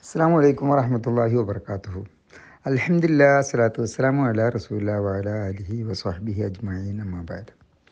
അസ്സാം വലൈക്കും വറഹമത്തല്ലാഹി വബർക്കാത്തുഹു അലഹമില്ല അസ്സലാത്തു വസ്സലാമു അല റസൂല വാല അലിഹി വസ്വഹബിഹി അജ്മീൻ അമ്മാബാദ്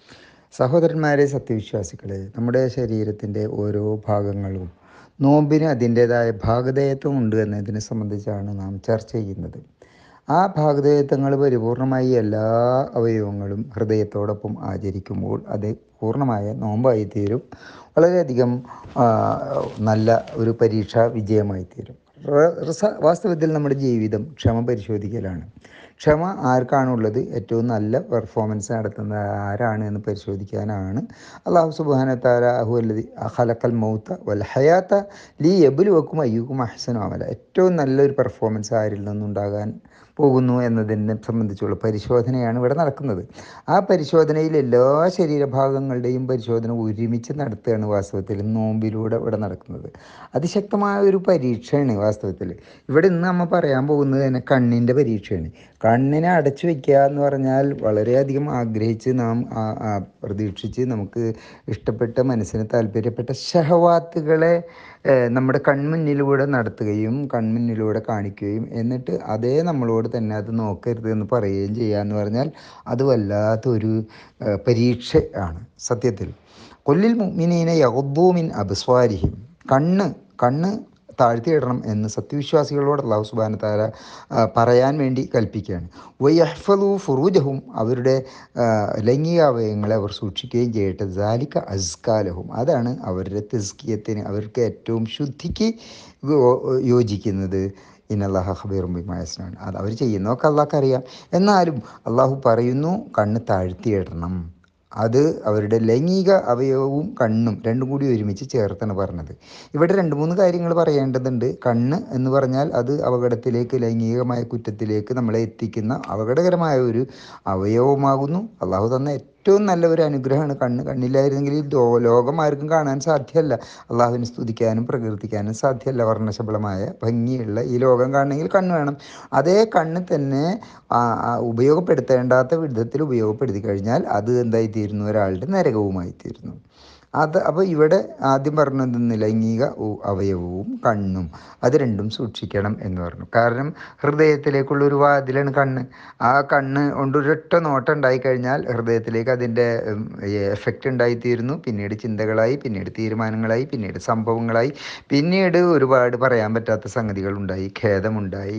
സഹോദരന്മാരെ സത്യവിശ്വാസികളെ നമ്മുടെ ശരീരത്തിൻ്റെ ഓരോ ഭാഗങ്ങളും നോമ്പിന് അതിൻ്റേതായ ഭാഗധേയത്വം ഉണ്ട് എന്നതിനെ സംബന്ധിച്ചാണ് നാം ചർച്ച ചെയ്യുന്നത് ആ ഭാഗധേയത്വങ്ങൾ പരിപൂർണമായി എല്ലാ അവയവങ്ങളും ഹൃദയത്തോടൊപ്പം ആചരിക്കുമ്പോൾ അത് പൂർണ്ണമായ നോമ്പായി തീരും വളരെയധികം ആ, നല്ല ഒരു പരീക്ഷാ വിജയമായി തീരും റ- റസ- വാസ്തവത്തിൽ നമ്മുടെ ജീവിതം ക്ഷമ പരിശോധിക്കലാണ് ക്ഷമ ആർക്കാണുള്ളത് ഏറ്റവും നല്ല പെർഫോമൻസ് നടത്തുന്ന ആരാണ് എന്ന് പരിശോധിക്കാനാണ് അള്ളാഹു സുബാന അല്ലതി ഹലക്കൽ മൗത്ത വൽ ഹയാത്ത ലീ എബുൽ വെക്കും അയ്യൂക്കും അഹ്സനും അമല ഏറ്റവും നല്ലൊരു പെർഫോമൻസ് ആരിൽ നിന്നുണ്ടാകാൻ പോകുന്നു എന്നതിനെ സംബന്ധിച്ചുള്ള പരിശോധനയാണ് ഇവിടെ നടക്കുന്നത് ആ പരിശോധനയിൽ എല്ലാ ശരീരഭാഗങ്ങളുടെയും പരിശോധന ഒരുമിച്ച് നടത്തുകയാണ് വാസ്തവത്തിൽ നോമ്പിലൂടെ ഇവിടെ നടക്കുന്നത് അതിശക്തമായ ഒരു പരീക്ഷയാണ് വാസ്തവത്തിൽ ഇവിടെ ഇന്ന് നമ്മൾ പറയാൻ പോകുന്നത് തന്നെ കണ്ണിൻ്റെ പരീക്ഷയാണ് കണ്ണിനെ അടച്ചു വെക്കുക എന്ന് പറഞ്ഞാൽ വളരെയധികം ആഗ്രഹിച്ച് നാം ആ- ആ പ്രതീക്ഷിച്ച് നമുക്ക് ഇഷ്ടപ്പെട്ട മനസ്സിന് താല്പര്യപ്പെട്ട ഷഹവാത്തുകളെ ഏഹ്, നമ്മുടെ കൺമുന്നിലൂടെ നടത്തുകയും കൺമുന്നിലൂടെ കാണിക്കുകയും എന്നിട്ട് അതേ നമ്മളോട് തന്നെ അത് നോക്കരുത് എന്ന് പറയുകയും ചെയ്യുക എന്ന് പറഞ്ഞാൽ അത് വല്ലാത്തൊരു ഏഹ്, പരീക്ഷ ആണ് സത്യത്തിൽ കൊല്ലിൽ മുഅ്മിനീന യഗ്ദൂമിൻ അബ്സ്വാരിഹിം കണ്ണ് കണ്ണ് താഴ്ത്തിയിടണം എന്ന് സത്യവിശ്വാസികളോട് അള്ളാഹു സുബാന താര പറയാൻ വേണ്ടി കൽപ്പിക്കുകയാണ് വയഹ്ഫലു ഫുറൂജഹും അവരുടെ ആ, ലൈംഗികാവയവങ്ങളെ അവർ സൂക്ഷിക്കുകയും ചെയ്യട്ടെ ജാലിക്ക അസ്കാലഹും അതാണ് അവരുടെ തെസ്കിയത്തിന് അവർക്ക് ഏറ്റവും ശുദ്ധിക്ക് യോ- യോജിക്കുന്നത് ഇന്നല്ലാഹ ഹബീറും ബിമായസ്നാണ് അത് അവർ ചെയ്യുന്നതൊക്കെ അള്ളാഹ്ക്ക് അറിയാം എന്നാലും അള്ളാഹു പറയുന്നു കണ്ണ് താഴ്ത്തിയിടണം അത് അവരുടെ ലൈംഗിക അവയവവും കണ്ണും രണ്ടും കൂടി ഒരുമിച്ച് ചേർത്താണ് പറഞ്ഞത് ഇവിടെ രണ്ട് മൂന്ന് കാര്യങ്ങൾ പറയേണ്ടതുണ്ട് കണ്ണ് എന്ന് പറഞ്ഞാൽ അത് അപകടത്തിലേക്ക് ലൈംഗികമായ കുറ്റത്തിലേക്ക് നമ്മളെ എത്തിക്കുന്ന അപകടകരമായ ഒരു അവയവമാകുന്നു അള്ളാഹു തന്ന ഏറ്റവും നല്ല ഒരു അനുഗ്രഹമാണ് കണ്ണ് കണ്ണില്ലായിരുന്നെങ്കിൽ ഈ ലോ- ലോകം ആർക്കും കാണാൻ സാധ്യമല്ല അള്ളാഹുവിനെ സ്തുതിക്കാനും പ്രകീർത്തിക്കാനും സാധ്യമല്ല വർണ്ണശബളമായ ഭംഗിയുള്ള ഈ ലോകം കാണണമെങ്കിൽ കണ്ണ് വേണം അതേ കണ്ണ് തന്നെ ആ, ആ, ഉപയോഗപ്പെടുത്തേണ്ടാത്ത വിധത്തിൽ ഉപയോഗപ്പെടുത്തി കഴിഞ്ഞാൽ അത് എന്തായിത്തീരുന്നു ഒരാളുടെ നരകവുമായി തീരുന്നു അത് അപ്പോൾ ഇവിടെ ആദ്യം പറഞ്ഞത് ലൈംഗിക ഉ- അവയവവും കണ്ണും അത് രണ്ടും സൂക്ഷിക്കണം എന്ന് പറഞ്ഞു കാരണം ഹൃദയത്തിലേക്കുള്ള ഒരു വാതിലാണ് കണ്ണ് ആ കണ്ണ് കൊണ്ട് ഒരൊറ്റ നോട്ടം ഉണ്ടായിക്കഴിഞ്ഞാൽ ഹൃദയത്തിലേക്ക് അതിൻ്റെ എഫക്റ്റ് ഉണ്ടായിത്തീരുന്നു പിന്നീട് ചിന്തകളായി പിന്നീട് തീരുമാനങ്ങളായി പിന്നീട് സംഭവങ്ങളായി പിന്നീട് ഒരുപാട് പറയാൻ പറ്റാത്ത സംഗതികളുണ്ടായി ഖേദമുണ്ടായി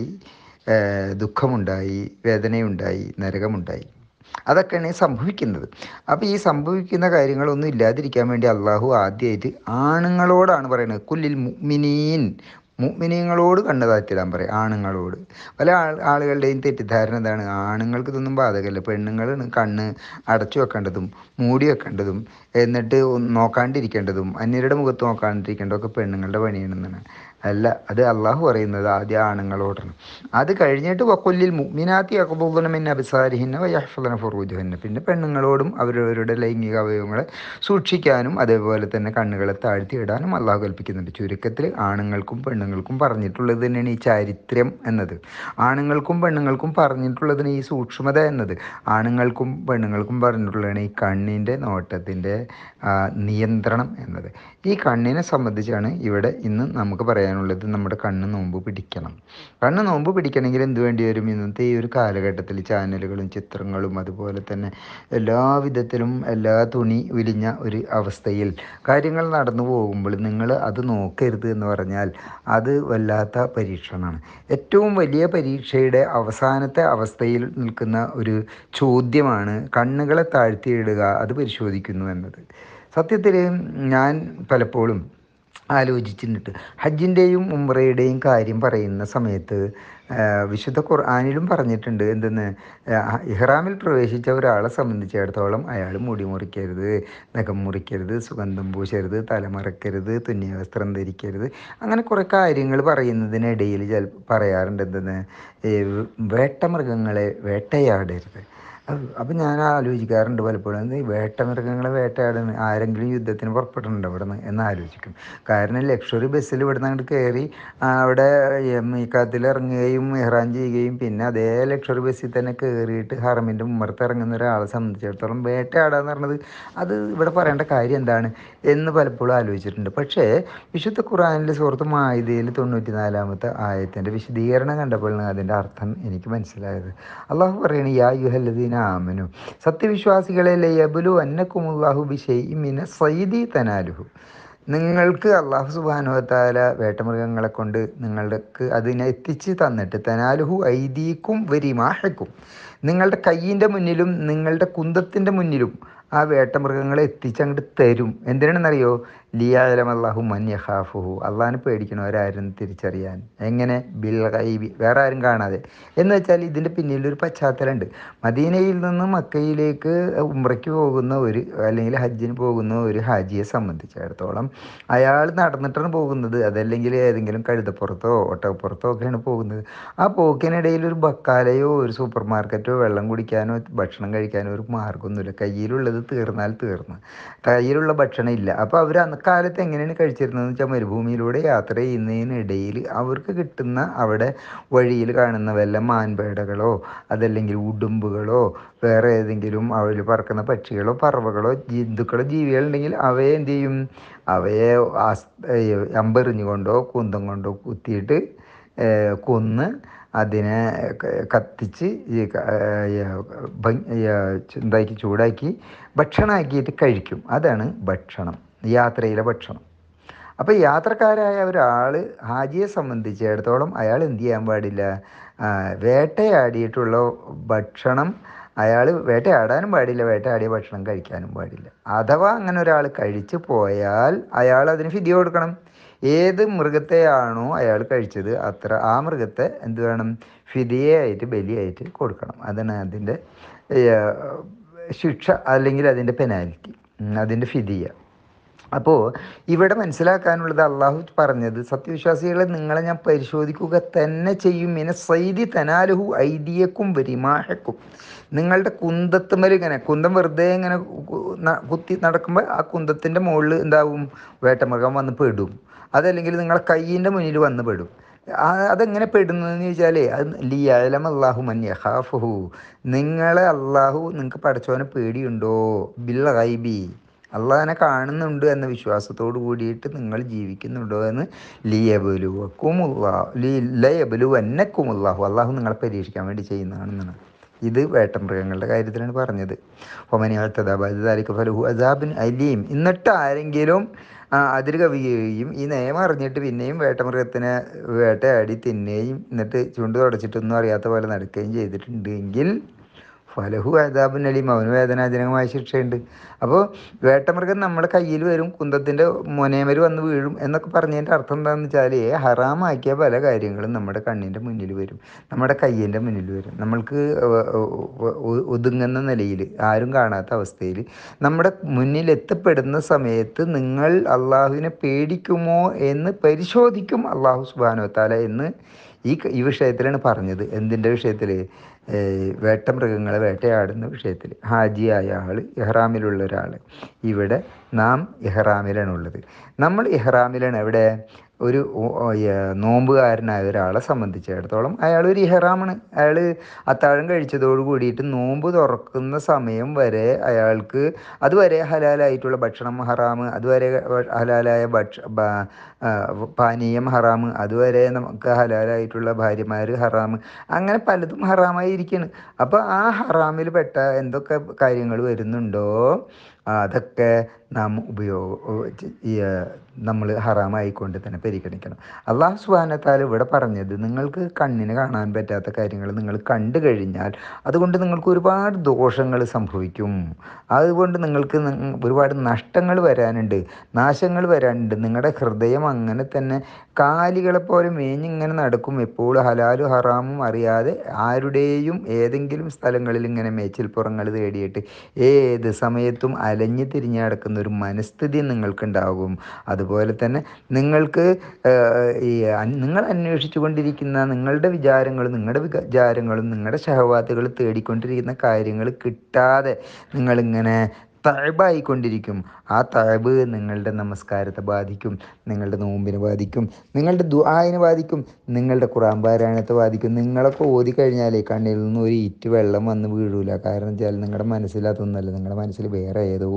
ഏഹ് ദുഃഖമുണ്ടായി വേദനയുണ്ടായി നരകമുണ്ടായി അതൊക്കെയാണ് ഈ സംഭവിക്കുന്നത് അപ്പോൾ ഈ സംഭവിക്കുന്ന കാര്യങ്ങളൊന്നും ഇല്ലാതിരിക്കാൻ വേണ്ടി അള്ളാഹു ആദ്യമായിട്ട് ആണുങ്ങളോടാണ് പറയുന്നത് കുല്ലിൽ മുഅ്മിനീൻ മുഅ്മിനീങ്ങളോട് കണ്ണ് താഴ്ത്തിടാൻ പറയും ആണുങ്ങളോട് പല ആൾ ആളുകളുടെയും തെറ്റിദ്ധാരണ എന്താണ് ആണുങ്ങൾക്ക് ഇതൊന്നും ബാധകമല്ല പെണ്ണുങ്ങളാണ് കണ്ണ് അടച്ചു വെക്കേണ്ടതും മൂടി വെക്കേണ്ടതും എന്നിട്ട് ഒന്ന് നോക്കാണ്ടിരിക്കേണ്ടതും അന്യരുടെ മുഖത്ത് നോക്കാണ്ടിരിക്കേണ്ടതൊക്കെ പെണ്ണുങ്ങളുടെ പണിയാണെന്നാണ് അല്ല അത് അള്ളാഹു പറയുന്നത് ആദ്യം ആണുങ്ങളോടാണ് അത് കഴിഞ്ഞിട്ട് വക്കൊല്ലിൽ മുഗ്മിനാത്തി അക്കബൂദനമിൻ അബിസാരിഹിന്ന വയഹ്ഫലന ഫുറൂജുഹന്ന പിന്നെ പെണ്ണുങ്ങളോടും അവരവരുടെ ലൈംഗിക അവയവങ്ങളെ സൂക്ഷിക്കാനും അതേപോലെ തന്നെ കണ്ണുകളെ താഴ്ത്തിയിടാനും അള്ളാഹു കൽപ്പിക്കുന്നുണ്ട് ചുരുക്കത്തിൽ ആണുങ്ങൾക്കും പെണ്ണുങ്ങൾക്കും പറഞ്ഞിട്ടുള്ളത് തന്നെയാണ് ഈ ചാരിത്രം എന്നത് ആണുങ്ങൾക്കും പെണ്ണുങ്ങൾക്കും പറഞ്ഞിട്ടുള്ളതിന് ഈ സൂക്ഷ്മത എന്നത് ആണുങ്ങൾക്കും പെണ്ണുങ്ങൾക്കും പറഞ്ഞിട്ടുള്ളതാണ് ഈ കണ്ണിൻ്റെ നോട്ടത്തിൻ്റെ ആ, നിയന്ത്രണം എന്നത് ഈ കണ്ണിനെ സംബന്ധിച്ചാണ് ഇവിടെ ഇന്ന് നമുക്ക് പറയാനുള്ളത് നമ്മുടെ കണ്ണ് നോമ്പ് പിടിക്കണം കണ്ണ് നോമ്പ് പിടിക്കണമെങ്കിൽ എന്ത് വേണ്ടി വരും ഇന്നത്തെ ഈ ഒരു കാലഘട്ടത്തിൽ ചാനലുകളും ചിത്രങ്ങളും അതുപോലെ തന്നെ എല്ലാ വിധത്തിലും എല്ലാ തുണി ഉലിഞ്ഞ ഒരു അവസ്ഥയിൽ കാര്യങ്ങൾ നടന്നു പോകുമ്പോൾ നിങ്ങൾ അത് നോക്കരുത് എന്ന് പറഞ്ഞാൽ അത് വല്ലാത്ത പരീക്ഷണമാണ് ഏറ്റവും വലിയ പരീക്ഷയുടെ അവസാനത്തെ അവസ്ഥയിൽ നിൽക്കുന്ന ഒരു ചോദ്യമാണ് കണ്ണുകളെ താഴ്ത്തിയിടുക അത് പരിശോധിക്കുന്നു എന്നത് സത്യത്തിൽ ഞാൻ പലപ്പോഴും ആലോചിച്ചിട്ടുണ്ട് ഹജ്ജിൻ്റെയും ഉംറയുടെയും കാര്യം പറയുന്ന സമയത്ത് ആ, വിശുദ്ധ ഖുർആാനിലും പറഞ്ഞിട്ടുണ്ട് എന്തെന്ന് ആ, ഇഹ്റാമിൽ പ്രവേശിച്ച ഒരാളെ സംബന്ധിച്ചിടത്തോളം അയാൾ മുടി മുറിക്കരുത് നഖം മുറിക്കരുത് സുഗന്ധം പൂശരുത് തലമറക്കരുത് തുന്നിയ വസ്ത്രം ധരിക്കരുത് അങ്ങനെ കുറേ കാര്യങ്ങൾ പറയുന്നതിനിടയിൽ ചില പറയാറുണ്ട് എന്തെന്ന് ഈ വേട്ടമൃഗങ്ങളെ വേട്ടയാടരുത് അപ്പം ഞാൻ ആലോചിക്കാറുണ്ട് പലപ്പോഴും എന്ത് ഈ വേട്ടമൃഗങ്ങളെ വേട്ടയാടുന്ന ആരെങ്കിലും യുദ്ധത്തിന് പുറപ്പെട്ടിട്ടുണ്ടോ ഇവിടെ നിന്ന് എന്ന് ആലോചിക്കും കാരണം ലക്ഷറി ബസ്സിൽ ഇവിടെ നിന്ന് അങ്ങോട്ട് കയറി ആ, അവിടെ മീക്കാത്തിൽ ഇറങ്ങുകയും മെഹ്റാൻ ചെയ്യുകയും പിന്നെ അതേ ലക്ഷറി ബസ്സിൽ തന്നെ കയറിയിട്ട് ഹറമിൻ്റെ മുമ്പത്ത് ഇറങ്ങുന്ന ഒരാളെ സംബന്ധിച്ചിടത്തോളം വേട്ടയാടുക എന്ന് പറഞ്ഞത് അത് ഇവിടെ പറയേണ്ട കാര്യം എന്താണ് എന്ന് പലപ്പോഴും ആലോചിച്ചിട്ടുണ്ട് പക്ഷേ വിശുദ്ധ ഖുറാനിലെ സുഹൃത്ത് മായുതയിൽ തൊണ്ണൂറ്റി നാലാമത്തെ ആയത്തിൻ്റെ വിശദീകരണം കണ്ടപ്പോഴാണ് അതിൻ്റെ അർത്ഥം എനിക്ക് മനസ്സിലായത് അള്ളാഹു പറയണ യാ യുഹല്ലദീന ആമനു സത്യവിശ്വാസികളെ ലയബുലു അന്നക്കുമുല്ലാഹു ബിഷൈ മിന സൈദി തനാലുഹു നിങ്ങൾക്ക് അള്ളാഹു സുബാനുവത്താല വേട്ടമൃഗങ്ങളെ കൊണ്ട് നിങ്ങൾക്ക് അതിനെ എത്തിച്ച് തന്നിട്ട് തനാലുഹു ഐദീക്കും വരിമാഹക്കും നിങ്ങളുടെ കയ്യിൻ്റെ മുന്നിലും നിങ്ങളുടെ കുന്തത്തിൻ്റെ മുന്നിലും ആ വേട്ടമൃഗങ്ങളെ എത്തിച്ചങ്ങോട്ട് തരും എന്തിനാണെന്നറിയോ ലിയാലം അള്ളാഹു മന്യഹാഫുഹു അള്ളാഹിനെ പേടിക്കണവരാരും തിരിച്ചറിയാൻ എങ്ങനെ ബിൽ ഗൈബി വേറെ ആരും കാണാതെ എന്ന് വെച്ചാൽ ഇതിൻ്റെ പിന്നിലൊരു പശ്ചാത്തലമുണ്ട് മദീനയിൽ നിന്ന് മക്കയിലേക്ക് ഉംറയ്ക്ക് പോകുന്ന ഒരു അല്ലെങ്കിൽ ഹജ്ജിന് പോകുന്ന ഒരു ഹാജിയെ സംബന്ധിച്ചിടത്തോളം അയാൾ നടന്നിട്ടാണ് പോകുന്നത് അതല്ലെങ്കിൽ ഏതെങ്കിലും കഴുതപ്പുറത്തോ ഒട്ടകപ്പുറത്തോ ഒക്കെയാണ് പോകുന്നത് ആ പോക്കിനിടയിൽ ഒരു ബക്കാലയോ ഒരു സൂപ്പർ മാർക്കറ്റോ വെള്ളം കുടിക്കാനോ ഭക്ഷണം കഴിക്കാനോ ഒരു മാർഗ്ഗമൊന്നുമില്ല കയ്യിലുള്ളത് തീർന്നാൽ തീർന്ന് കയ്യിലുള്ള ഭക്ഷണം ഇല്ല അപ്പോൾ അവർ അന്നക്കാലത്ത് എങ്ങനെയാണ് കഴിച്ചിരുന്നതെന്ന് വെച്ചാൽ മരുഭൂമിയിലൂടെ യാത്ര ചെയ്യുന്നതിനിടയിൽ അവർക്ക് കിട്ടുന്ന അവിടെ വഴിയിൽ കാണുന്ന വല്ല മാൻപേടകളോ അതല്ലെങ്കിൽ ഉടുമ്പുകളോ വേറെ ഏതെങ്കിലും അവയിൽ പറക്കുന്ന പക്ഷികളോ പറവകളോ ജന്തുക്കളോ ജീവികളുണ്ടെങ്കിൽ അവയെ എന്ത് ചെയ്യും അവയെ ആസ് അമ്പെറിഞ്ഞുകൊണ്ടോ കുന്തം കൊണ്ടോ കുത്തിയിട്ട് ഏഹ് കൊന്ന് അതിനെ ക- കത്തിച്ച് ഈ ക- ഏഹ് ഭംഗി ഏഹ് എന്താക്കി ചൂടാക്കി ഭക്ഷണമാക്കിയിട്ട് കഴിക്കും അതാണ് ഭക്ഷണം യാത്രയിലെ ഭക്ഷണം അപ്പോൾ യാത്രക്കാരായ ഒരാൾ ഹാജിയെ സംബന്ധിച്ചിടത്തോളം അയാൾ എന്ത് ചെയ്യാൻ പാടില്ല ആ, വേട്ടയാടിയിട്ടുള്ള ഭക്ഷണം അയാൾ വേട്ടയാടാനും പാടില്ല വേട്ടയാടിയ ഭക്ഷണം കഴിക്കാനും പാടില്ല അഥവാ അങ്ങനെ ഒരാൾ കഴിച്ചു പോയാൽ അയാൾ അതിന് ഫിതി കൊടുക്കണം ഏത് മൃഗത്തെയാണോ അയാൾ കഴിച്ചത് അത്ര ആ മൃഗത്തെ എന്ത് വേണം ഫിതിയായിട്ട് ബലിയായിട്ട് കൊടുക്കണം അതാണ് അതിൻ്റെ ഏഹ്, ശിക്ഷ അല്ലെങ്കിൽ അതിൻ്റെ പെനാൽറ്റി അതിൻ്റെ ഫിദിയ അപ്പോൾ ഇവിടെ മനസ്സിലാക്കാനുള്ളത് അള്ളാഹു പറഞ്ഞത് സത്യവിശ്വാസികളെ നിങ്ങളെ ഞാൻ പരിശോധിക്കുക തന്നെ ചെയ്യും മിന സൈദി തനാലുഹു ഐദിയക്കും വരിമാഹക്കും നിങ്ങളുടെ കുന്തത്തുമ്മൽ ഇങ്ങനെ കുന്തം വെറുതെ ഇങ്ങനെ കു- ന- കുത്തി നടക്കുമ്പോൾ ആ കുന്തത്തിൻ്റെ മുകളിൽ എന്താവും വേട്ടമൃഗം വന്ന് പെടും അതല്ലെങ്കിൽ നിങ്ങളെ കയ്യിൻ്റെ മുന്നിൽ വന്ന് പെടും ആ അതെങ്ങനെ പെടുന്നതെന്ന് ചോദിച്ചാലേ അത് ലിയാലം അള്ളാഹു മൻ യഹാഫുഹു നിങ്ങളെ അള്ളാഹു നിങ്ങൾക്ക് പഠിച്ചവനെ പേടിയുണ്ടോ ബിൽ ഗൈബി അള്ളാഹിനെ കാണുന്നുണ്ട് എന്ന വിശ്വാസത്തോട് കൂടിയിട്ട് നിങ്ങൾ ജീവിക്കുന്നുണ്ടോ എന്ന് ലിയബലുവക്കുമുള്ള ലയബലു എന്നക്കുമുള്ളാഹു അള്ളാഹു നിങ്ങളെ പരീക്ഷിക്കാൻ വേണ്ടി ചെയ്യുന്നതാണെന്നാണ് ഇത് വേട്ടമൃഗങ്ങളുടെ കാര്യത്തിലാണ് പറഞ്ഞത് ഒമനിയാത്തതാബാദിക്ക് ഫലഹു അസാബിൻ അലീം എന്നിട്ട് ആരെങ്കിലും ആ, അതിൽ കവിയുകയും ഈ നിയമം അറിഞ്ഞിട്ട് പിന്നെയും വേട്ടമൃഗത്തിനെ വേട്ടയാടി തിന്നുകയും എന്നിട്ട് ചുണ്ട് തുടച്ചിട്ടൊന്നും അറിയാത്ത പോലെ നടക്കുകയും ചെയ്തിട്ടുണ്ടെങ്കിൽ ഫലഹു അതാബുൻ അലീം അവന് വേദനാജനകമായ ശിക്ഷയുണ്ട് അപ്പോൾ വേട്ടമൃഗം നമ്മുടെ കയ്യിൽ വരും കുന്തത്തിൻ്റെ മൊനേമര് വന്ന് വീഴും എന്നൊക്കെ പറഞ്ഞതിൻ്റെ അർത്ഥം എന്താണെന്ന് വെച്ചാൽ ഹറാമാക്കിയ പല കാര്യങ്ങളും നമ്മുടെ കണ്ണിൻ്റെ മുന്നിൽ വരും നമ്മുടെ കയ്യിൻ്റെ മുന്നിൽ വരും നമ്മൾക്ക് ഒ- ഒ- ഒ- ഒതുങ്ങുന്ന നിലയിൽ ആരും കാണാത്ത അവസ്ഥയിൽ നമ്മുടെ മുന്നിൽ എത്തപ്പെടുന്ന സമയത്ത് നിങ്ങൾ അള്ളാഹുവിനെ പേടിക്കുമോ എന്ന് പരിശോധിക്കും അള്ളാഹു സുബാനുവത്താല എന്ന് ഈ ക- ഈ വിഷയത്തിലാണ് പറഞ്ഞത് എന്തിൻ്റെ വിഷയത്തിൽ വേട്ടമൃഗങ്ങളെ വേട്ടയാടുന്ന വിഷയത്തിൽ ഹാജിയായ ആൾ ഇഹ്റാമിലുള്ള ഒരാൾ ഇവിടെ നാം ഇഹ്റാമിലാണുള്ളത് നമ്മൾ ഇഹ്റാമിലാണ് എവിടെ ഒരു ഓ- ഓ- ഏ- നോമ്പുകാരനായ ഒരാളെ സംബന്ധിച്ചിടത്തോളം അയാൾ ഒരു ഇഹ്റാമാണ് അയാൾ അത്താഴം കഴിച്ചതോട് കൂടിയിട്ട് നോമ്പ് തുറക്കുന്ന സമയം വരെ അയാൾക്ക് അതുവരെ ഹലാലായിട്ടുള്ള ഭക്ഷണം ഹറാമ് അതുവരെ ഹലാലായ ഭക്ഷ ബ- ആ, പാനീയം ഹറാമ് അതുവരെ നമുക്ക് ഹലാലായിട്ടുള്ള ഭാര്യമാർ ഹറാമ് അങ്ങനെ പലതും ഹറാമായിരിക്കുകയാണ് അപ്പോൾ ആ ഹറാമിൽ പെട്ട എന്തൊക്കെ കാര്യങ്ങൾ വരുന്നുണ്ടോ ആ, അതൊക്കെ നാം ഉപയോഗ നമ്മൾ ഹറാമായിക്കൊണ്ട് തന്നെ പരിഗണിക്കണം അള്ളാഹു സുബാനത്താൽ ഇവിടെ പറഞ്ഞത് നിങ്ങൾക്ക് കണ്ണിന് കാണാൻ പറ്റാത്ത കാര്യങ്ങൾ നിങ്ങൾ കണ്ടു കഴിഞ്ഞാൽ അതുകൊണ്ട് നിങ്ങൾക്ക് ഒരുപാട് ദോഷങ്ങൾ സംഭവിക്കും അതുകൊണ്ട് നിങ്ങൾക്ക് നി- ഒരുപാട് നഷ്ടങ്ങൾ വരാനുണ്ട് നാശങ്ങൾ വരാനുണ്ട് നിങ്ങളുടെ ഹൃദയം അങ്ങനെ തന്നെ കാലികളെ പോലെ മേഞ്ഞിങ്ങനെ നടക്കും എപ്പോഴും ഹലാലും ഹറാമും അറിയാതെ ആരുടെയും ഏതെങ്കിലും സ്ഥലങ്ങളിൽ ഇങ്ങനെ മേച്ചിൽപ്പുറങ്ങൾ തേടിയിട്ട് ഏത് സമയത്തും അലഞ്ഞു തിരിഞ്ഞ് നടക്കുന്ന ഒരു മനസ്ഥിതി നിങ്ങൾക്കുണ്ടാകും അത് അതുപോലെ തന്നെ നിങ്ങൾക്ക് ഏഹ്, ഈ അൻ- നിങ്ങൾ അന്വേഷിച്ചു കൊണ്ടിരിക്കുന്ന നിങ്ങളുടെ വിചാരങ്ങളും നിങ്ങളുടെ വിചാരങ്ങളും നിങ്ങളുടെ ഷഹവാത്തുകൾ തേടിക്കൊണ്ടിരിക്കുന്ന കാര്യങ്ങൾ കിട്ടാതെ നിങ്ങളിങ്ങനെ തഴബായിക്കൊണ്ടിരിക്കും ആ തഴബ് നിങ്ങളുടെ നമസ്കാരത്തെ ബാധിക്കും നിങ്ങളുടെ നോമ്പിനെ ബാധിക്കും നിങ്ങളുടെ ദുആനെ ബാധിക്കും നിങ്ങളുടെ ഖുറാൻ പാരായണത്തെ ബാധിക്കും നിങ്ങളൊക്കെ ഓതി കഴിഞ്ഞാലേ കണ്ണിൽ നിന്ന് ഒരു ഇറ്റ് വെള്ളം വന്ന് വീഴൂല കാരണം വെച്ചാൽ നിങ്ങളുടെ മനസ്സിൽ അതൊന്നല്ല നിങ്ങളുടെ മനസ്സിൽ വേറെ ഏതോ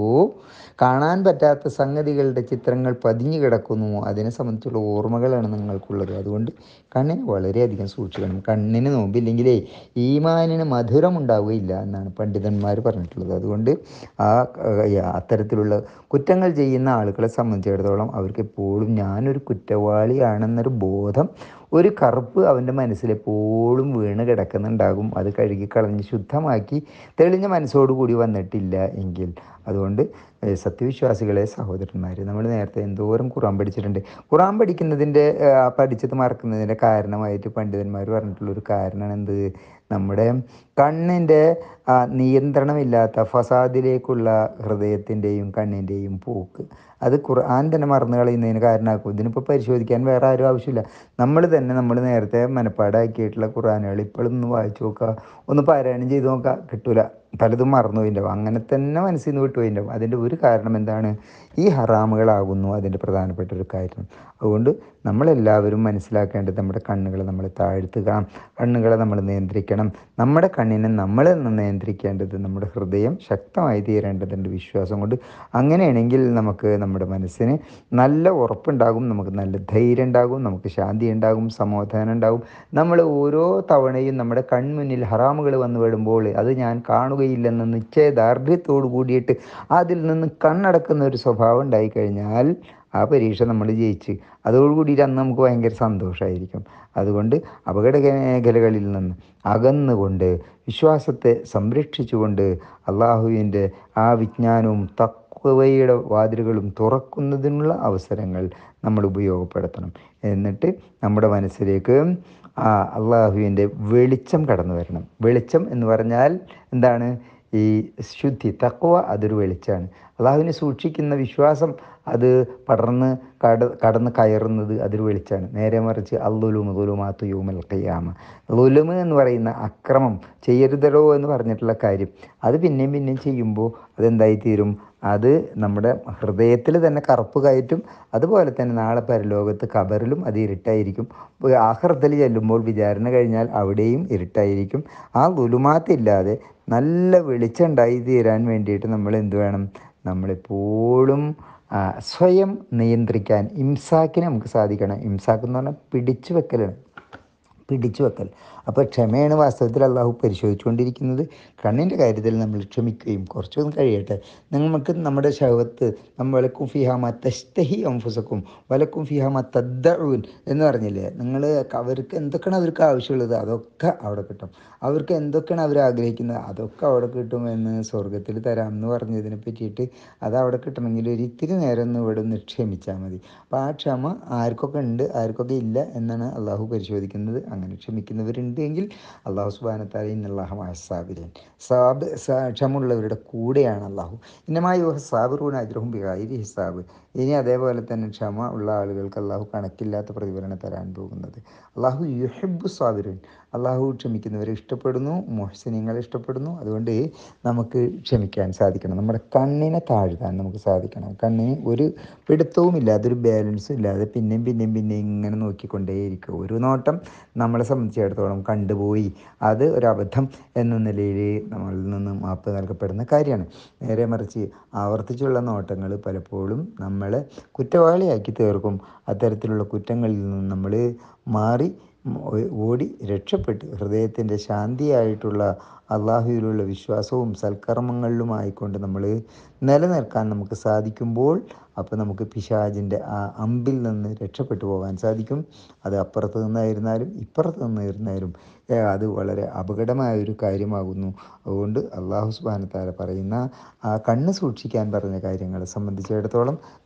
കാണാൻ പറ്റാത്ത സംഗതികളുടെ ചിത്രങ്ങൾ പതിഞ്ഞു കിടക്കുന്നു അതിനെ സംബന്ധിച്ചുള്ള ഓർമ്മകളാണ് നിങ്ങൾക്കുള്ളത് അതുകൊണ്ട് കണ്ണിനെ വളരെയധികം സൂക്ഷിക്കണം കണ്ണിന് നോമ്പില്ലെങ്കിലേ ഈമാനിന് മധുരം ഉണ്ടാവുകയില്ല എന്നാണ് പണ്ഡിതന്മാർ പറഞ്ഞിട്ടുള്ളത് അതുകൊണ്ട് ആ ഏഹ്, അത്തരത്തിലുള്ള കുറ്റങ്ങൾ ചെയ്യുന്ന ആളുകളെ സംബന്ധിച്ചിടത്തോളം അവർക്ക് എപ്പോഴും ഞാനൊരു കുറ്റവാളിയാണെന്നൊരു ബോധം ഒരു കറുപ്പ് അവൻ്റെ മനസ്സിൽ എപ്പോഴും വീണ് കിടക്കുന്നുണ്ടാകും അത് കഴുകി കളഞ്ഞ് ശുദ്ധമാക്കി തെളിഞ്ഞ മനസ്സോടുകൂടി വന്നിട്ടില്ല എങ്കിൽ അതുകൊണ്ട് ഏഹ്, സത്യവിശ്വാസികളെ സഹോദരന്മാർ നമ്മൾ നേരത്തെ എന്തോരം ഖുറാൻ പഠിച്ചിട്ടുണ്ട് ഖുറാൻ പഠിക്കുന്നതിൻ്റെ ഏഹ്, ആ പഠിച്ചത് മറക്കുന്നതിൻ്റെ കാരണമായിട്ട് പണ്ഡിതന്മാർ പറഞ്ഞിട്ടുള്ളൊരു കാരണമാണ് എന്ത് നമ്മുടെ കണ്ണിൻ്റെ ആ, നിയന്ത്രണമില്ലാത്ത ഫസാദിലേക്കുള്ള ഹൃദയത്തിൻ്റെയും കണ്ണിൻ്റെയും പോക്ക് അത് ഖുർആൻ തന്നെ മറന്നു കളയുന്നതിന് കാരണമാക്കും ഇതിനിപ്പോൾ പരിശോധിക്കാൻ വേറെ ആരും ആവശ്യമില്ല നമ്മൾ തന്നെ നമ്മൾ നേരത്തെ മനപ്പാടാക്കിയിട്ടുള്ള ഖുർആനുകൾ ഇപ്പോഴും ഒന്ന് വായിച്ചു നോക്കുക ഒന്ന് പാരായണം ചെയ്ത് നോക്കുക കിട്ടൂല പലതും മറന്നു പോയിണ്ടാവും അങ്ങനെ തന്നെ മനസ്സിൽ നിന്ന് വിട്ടുപോയിണ്ടാവും അതിൻ്റെ ഒരു കാരണം എന്താണ് ഈ ഹറാമുകളാകുന്നു അതിൻ്റെ പ്രധാനപ്പെട്ട ഒരു കാര്യം അതുകൊണ്ട് നമ്മളെല്ലാവരും മനസ്സിലാക്കേണ്ടത് നമ്മുടെ കണ്ണുകളെ നമ്മൾ താഴ്ത്തുക കണ്ണുകളെ നമ്മൾ നിയന്ത്രിക്കണം നമ്മുടെ കണ്ണിനെ നമ്മൾ നിയന്ത്രിക്കേണ്ടത് നമ്മുടെ ഹൃദയം ശക്തമായി തീരേണ്ടതുണ്ട് വിശ്വാസം കൊണ്ട് അങ്ങനെയാണെങ്കിൽ നമുക്ക് നമ്മുടെ മനസ്സിന് നല്ല ഉറപ്പുണ്ടാകും നമുക്ക് നല്ല ധൈര്യം ഉണ്ടാകും നമുക്ക് ശാന്തി ഉണ്ടാകും സമാധാനം ഉണ്ടാകും നമ്മൾ ഓരോ തവണയും നമ്മുടെ കൺമുന്നിൽ ഹറാമുകൾ വന്നു വിടുമ്പോൾ അത് ഞാൻ കാണുകയില്ലെന്ന നിശ്ചയദാർഢ്യത്തോടു കൂടിയിട്ട് അതിൽ നിന്ന് കണ്ണടക്കുന്ന ഒരു സ്വഭാവം ഉണ്ടായിക്കഴിഞ്ഞാൽ ആ പരീക്ഷ നമ്മൾ ജയിച്ച് അതോടുകൂടിയിട്ട് അന്ന് നമുക്ക് ഭയങ്കര സന്തോഷമായിരിക്കും അതുകൊണ്ട് അപകട മേഖലകളിൽ നിന്ന് അകന്നുകൊണ്ട് വിശ്വാസത്തെ സംരക്ഷിച്ചുകൊണ്ട് അള്ളാഹുവിൻ്റെ ആ വിജ്ഞാനവും തക്വയുടെ വാതിലുകളും തുറക്കുന്നതിനുള്ള അവസരങ്ങൾ നമ്മൾ ഉപയോഗപ്പെടുത്തണം എന്നിട്ട് നമ്മുടെ മനസ്സിലേക്ക് ആ അള്ളാഹുവിൻ്റെ വെളിച്ചം കടന്നു വരണം വെളിച്ചം എന്ന് പറഞ്ഞാൽ എന്താണ് ഈ ശുദ്ധി തക്വ അതൊരു വെളിച്ചമാണ് അള്ളാഹുവിനെ സൂക്ഷിക്കുന്ന വിശ്വാസം അത് പടർന്ന് കട കടന്ന് കയറുന്നത് അതൊരു വെളിച്ചമാണ് നേരെ മറിച്ച് അല്ലുലുമ ദുലുമാത്തു യൂമൽ ഖയ്യാമ ലുലുമ് എന്ന് പറയുന്ന അക്രമം ചെയ്യരുതടോ എന്ന് പറഞ്ഞിട്ടുള്ള കാര്യം അത് പിന്നെയും പിന്നെയും ചെയ്യുമ്പോൾ അതെന്തായി തീരും അത് നമ്മുടെ ഹൃദയത്തിൽ തന്നെ കറുപ്പ് കയറ്റും അതുപോലെ തന്നെ നാളെ പരലോകത്ത് കബറിലും അത് ഇരുട്ടായിരിക്കും ആഹ്റത്തിൽ ചെല്ലുമ്പോൾ വിചാരണ കഴിഞ്ഞാൽ അവിടെയും ഇരുട്ടായിരിക്കും ആ ദുലുമാത്തില്ലാതെ നല്ല വെളിച്ചം ഉണ്ടായി തീരാൻ വേണ്ടിയിട്ട് നമ്മൾ എന്ത് വേണം നമ്മളെപ്പോഴും ആ, സ്വയം നിയന്ത്രിക്കാൻ ഇംസാക്കിന് നമുക്ക് സാധിക്കണം ഇംസാക്ക് എന്ന് പറഞ്ഞാൽ പിടിച്ചു വെക്കലാണ് പിടിച്ചു വെക്കൽ അപ്പോൾ ക്ഷമയാണ് വാസ്തവത്തിൽ അള്ളാഹു പരിശോധിച്ചുകൊണ്ടിരിക്കുന്നത് കണ്ണിൻ്റെ കാര്യത്തിൽ നമ്മൾ ക്ഷമിക്കുകയും കുറച്ചൊന്നും കഴിയട്ടെ നമുക്ക് നമ്മുടെ ശവത്ത് നമ്മളക്കും ഫിഹാമ തസ്തഹി അംഫുസക്കും വലക്കും ഫിഹാമ തദ്ദഊൻ എന്ന് പറഞ്ഞില്ലേ നിങ്ങൾ അവർക്ക് എന്തൊക്കെയാണ് അവർക്ക് ആവശ്യമുള്ളത് അതൊക്കെ അവിടെ കിട്ടും അവർക്ക് എന്തൊക്കെയാണ് അവർ ആഗ്രഹിക്കുന്നത് അതൊക്കെ അവിടെ കിട്ടും എന്ന് സ്വർഗത്തിൽ തരാം എന്ന് പറഞ്ഞതിനെ പറ്റിയിട്ട് അത് അവിടെ കിട്ടണമെങ്കിൽ ഒരു ഇത്തിരി നേരം ഒന്ന് ഇവിടെ ഒന്ന് ക്ഷമിച്ചാൽ മതി അപ്പോൾ ആ ക്ഷമ ആർക്കൊക്കെ ഉണ്ട് ആർക്കൊക്കെ ഇല്ല എന്നാണ് അള്ളാഹു പരിശോധിക്കുന്നത് അങ്ങനെ ക്ഷമിക്കുന്നവരുണ്ട് എങ്കിൽ അള്ളാഹു സുബാനത്താല ഇന്നല്ലാഹു സാബിരൻ സാബ് സ- ക്ഷമുള്ളവരുടെ കൂടെയാണ് അള്ളാഹു ഇന്നമായി സാബിറൂൻ അജ്രഹും ബിഹാരി ഹിസാബ് ഇനി അതേപോലെ തന്നെ ക്ഷമ ഉള്ള ആളുകൾക്ക് അള്ളാഹു കണക്കില്ലാത്ത പ്രതിഫലനം തരാൻ പോകുന്നത് അള്ളാഹു യുഹബു സാബിറുൻ അള്ളാഹു ക്ഷമിക്കുന്നവരെ ഇഷ്ടപ്പെടുന്നു മോഹസിനിങ്ങളെ ഇഷ്ടപ്പെടുന്നു അതുകൊണ്ട് നമുക്ക് ക്ഷമിക്കാൻ സാധിക്കണം നമ്മുടെ കണ്ണിനെ താഴ്ത്താൻ നമുക്ക് സാധിക്കണം കണ്ണിന് ഒരു പിടുത്തവും ഇല്ലാതെ ഒരു ബാലൻസും ഇല്ലാതെ പിന്നെയും പിന്നെയും പിന്നെയും ഇങ്ങനെ നോക്കിക്കൊണ്ടേയിരിക്കുക ഒരു നോട്ടം നമ്മളെ സംബന്ധിച്ചിടത്തോളം കണ്ടുപോയി അത് ഒരു അബദ്ധം എന്ന നിലയിൽ നമ്മളിൽ നിന്ന് മാപ്പ് നൽകപ്പെടുന്ന കാര്യമാണ് നേരെ മറിച്ച് ആവർത്തിച്ചുള്ള നോട്ടങ്ങൾ പലപ്പോഴും നമ്മളെ കുറ്റവാളിയാക്കി തീർക്കും അത്തരത്തിലുള്ള കുറ്റങ്ങളിൽ നിന്ന് നമ്മൾ മാറി ഓ- ഓടി രക്ഷപ്പെട്ട് ഹൃദയത്തിൻ്റെ ശാന്തിയായിട്ടുള്ള അള്ളാഹുവിലുള്ള വിശ്വാസവും സൽക്കർമ്മങ്ങളിലുമായിക്കൊണ്ട് നമ്മൾ നിലനിൽക്കാൻ നമുക്ക് സാധിക്കുമ്പോൾ അപ്പോൾ നമുക്ക് പിശാജിൻ്റെ ആ അമ്പിൽ നിന്ന് രക്ഷപ്പെട്ടു പോകാൻ സാധിക്കും അത് അപ്പുറത്ത് നിന്നായിരുന്നാലും ഇപ്പുറത്ത് നിന്നായിരുന്നാലും ഏ, അത് വളരെ അപകടമായ ഒരു കാര്യമാകുന്നു അതുകൊണ്ട് അള്ളാഹു സുബാനത്താല പറയുന്ന ആ കണ്ണ് സൂക്ഷിക്കാൻ പറഞ്ഞ കാര്യങ്ങളെ സംബന്ധിച്ചിടത്തോളം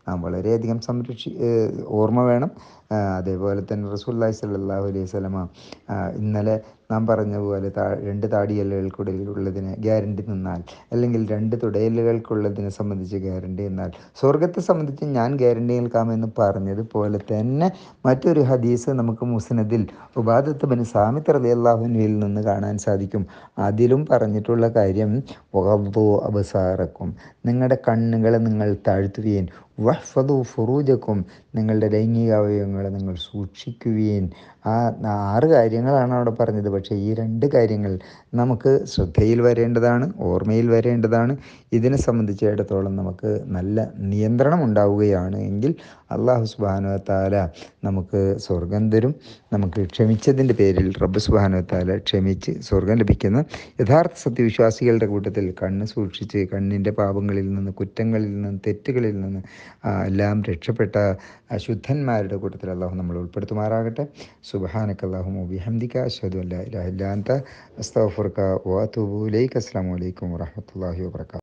നാം വളരെയധികം സംരക്ഷി ഓർമ്മ വേണം അതേപോലെ തന്നെ റസൂല്ലായി സല്ലാഹു അലൈഹി സ്വലമ ഇന്നലെ നാം പറഞ്ഞ പോലെ താ രണ്ട് താടിയല്ലുകൾക്കുള്ളിലുള്ളതിന് ഗ്യാരണ്ടി നിന്നാൽ അല്ലെങ്കിൽ രണ്ട് തുടയലുകൾക്കുള്ളതിനെ സംബന്ധിച്ച് ഗ്യാരണ്ടി എന്നാൽ സ്വർഗത്തെ സംബന്ധിച്ച് ഞാൻ ഗ്യാരണ്ടി നിൽക്കാമെന്ന് പറഞ്ഞതുപോലെ തന്നെ മറ്റൊരു ഹദീസ് നമുക്ക് മുസ്നദിൽ ഉബാദത്ത് ബിൻ സാമിത്ത് റലി അള്ളാഹുവിൽ നിന്ന് കാണാൻ സാധിക്കും അതിലും പറഞ്ഞിട്ടുള്ള കാര്യം അബസാറക്കും നിങ്ങളുടെ കണ്ണുകളെ നിങ്ങൾ താഴ്ത്തുകയും വഹ്ഫദു ഫുറൂജക്കും നിങ്ങളുടെ ലൈംഗിക അവയവങ്ങളെ നിങ്ങൾ സൂക്ഷിക്കുകയും ആ ആറ് കാര്യങ്ങളാണ് അവിടെ പറഞ്ഞത് പക്ഷേ ഈ രണ്ട് കാര്യങ്ങൾ നമുക്ക് ശ്രദ്ധയിൽ വരേണ്ടതാണ് ഓർമ്മയിൽ വരേണ്ടതാണ് ഇതിനെ സംബന്ധിച്ചിടത്തോളം നമുക്ക് നല്ല നിയന്ത്രണം ഉണ്ടാവുകയാണ് എങ്കിൽ അള്ളാഹു സുബാനു താല നമുക്ക് സ്വർഗം തരും നമുക്ക് ക്ഷമിച്ചതിൻ്റെ പേരിൽ റബ്ബ് സുബാനു താല ക്ഷമിച്ച് സ്വർഗം ലഭിക്കുന്ന യഥാർത്ഥ സത്യവിശ്വാസികളുടെ കൂട്ടത്തിൽ കണ്ണ് സൂക്ഷിച്ച് കണ്ണിൻ്റെ പാപങ്ങളിൽ നിന്ന് കുറ്റങ്ങളിൽ നിന്ന് തെറ്റുകളിൽ നിന്ന് എല്ലാം രക്ഷപ്പെട്ട ശുദ്ധന്മാരുടെ കൂട്ടത്തിൽ അള്ളാഹു നമ്മൾ ഉൾപ്പെടുത്തുമാറാകട്ടെ സുബഹാനക്ക് അള്ളാഹു മുബിഹംദിക്ക അഷ്ഹദു അല്ലാ ഇലാഹ ഇല്ലാ അൻത അസ്തഗ്ഫിറുക വഅതൂബു ഇലൈക അസ്സലാമു അലൈക്കും വറഹ്മത്തുള്ളാഹി വബറകാതുഹു